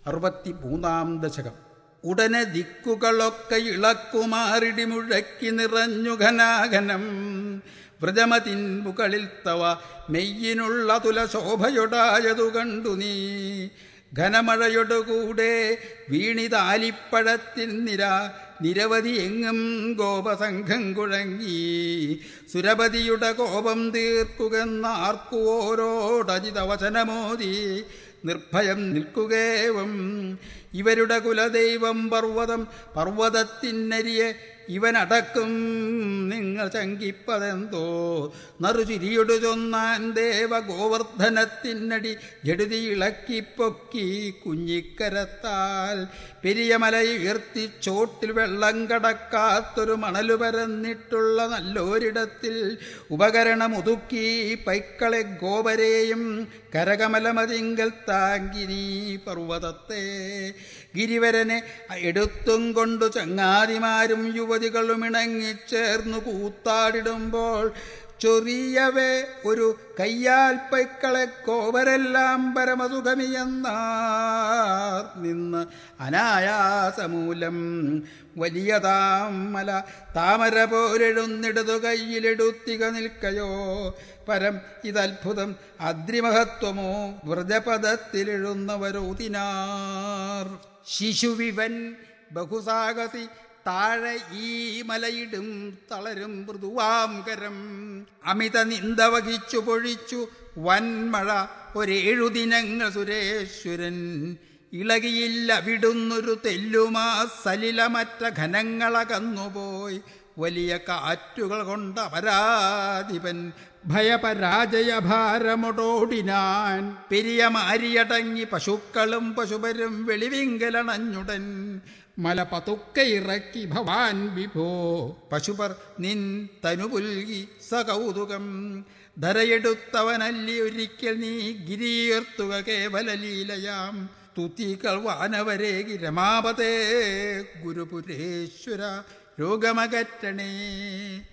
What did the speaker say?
അറുപത്തി മൂന്നാം ദശകം ഉടനെ ദിക്കുകളൊക്കെ ഇളക്കുമാറിടി മുഴക്കി നിറഞ്ഞു ഘനാഘനം വ്രജമതിൻ മുകളിൽ തവ മെയ്യിനുള്ള തുലശോഭയൊടായതു കണ്ടു നീ ഘനമഴയൊടുകൂടെ വീണിതാലിപ്പഴത്തിൻ നിര നിരവധി എങ്ങും ഗോപസംഘം കുഴങ്ങി സുരപതിയുടെ കോപം തീർക്കുകെന്നാർക്കുവോരോടജിത വചനമോദി നിർഭയം നിൽക്കുകേവം ഇവരുടെ കുലദൈവം പർവ്വതം പർവ്വതത്തിനരിയെ ഇവനടക്കും നിങ്ങൾ ചങ്കിപ്പതെന്തോ നറുചിരിയൊടു ചൊന്നാൻ ദേവ ഗോവർദ്ധനത്തിനടി ജടുതി ഇളക്കിപ്പൊക്കി കുഞ്ഞിക്കരത്താൽ പെരിയ മലയുയർത്തി ചോട്ടിൽ വെള്ളം കടക്കാത്തൊരു മണലു പരന്നിട്ടുള്ള നല്ലൊരിടത്തിൽ ഉപകരണമൊതുക്കി പൈക്കളെ ഗോപരെയും കരകമലമതിങ്കൽ താങ്കിനി പർവ്വതത്തെ ഗിരിവരനെ എടുത്തും കൊണ്ടു ചങ്ങാതിമാരും യുവതികളും ഇണങ്ങിച്ചേർന്നു കൂത്താടിടുമ്പോൾ ചൊറിയവേ ഒരു കയ്യാൽ പൈക്കളെ കോവരെല്ലാം പരമസുഖമിയെന്നാർ നിന്ന് അനായാസമൂലം വലിയ താമല താമര പോലെഴുന്നിടതു കയ്യിലെടുത്തിക നിൽക്കയോ പരം ഇതത്ഭുതം അദ്രിമഹത്വമോ വ്രജപദത്തിലെഴുന്നവരോതിനാർ ശിശുവിവൻ ബഹുസാഹസി താഴെ ഈ മലയിടും തളരും മൃദുവാം കരം അമിത നിന്ദ വഹിച്ചു പൊഴിച്ചു വൻമഴ ഒരേഴു ദിനങ്ങൾ സുരേശ്വരൻ ഇളകിയില്ല വിടുന്നൊരു തെല്ലുമാ സലിലമറ്റ ഘനങ്ങളകന്നുപോയി വലിയ കാറ്റുകൾ കൊണ്ട് അപരാധിപൻ ഭയപരാജയ ഭാരമൊടോടിനാൻ പെരിയ മാരിയടങ്ങി പശുക്കളും പശുപരും വെളിവിങ്കലണഞ്ഞുടൻ മല പതുക്കെ ഇറക്കി ഭവാൻ വിഭോ പശുപർ നിൻ തനുപുൽകി സകൗതുകം ധരയെടുത്തവനല്ലി ഒരിക്കൽ നീ ഗിരിയുയർത്തുക കേവല ലീലയാം സ്തുതികൾ വാനവരേകി രമാപതേ ഗുരുപുരേശ്വര രോഗമകറ്റണേ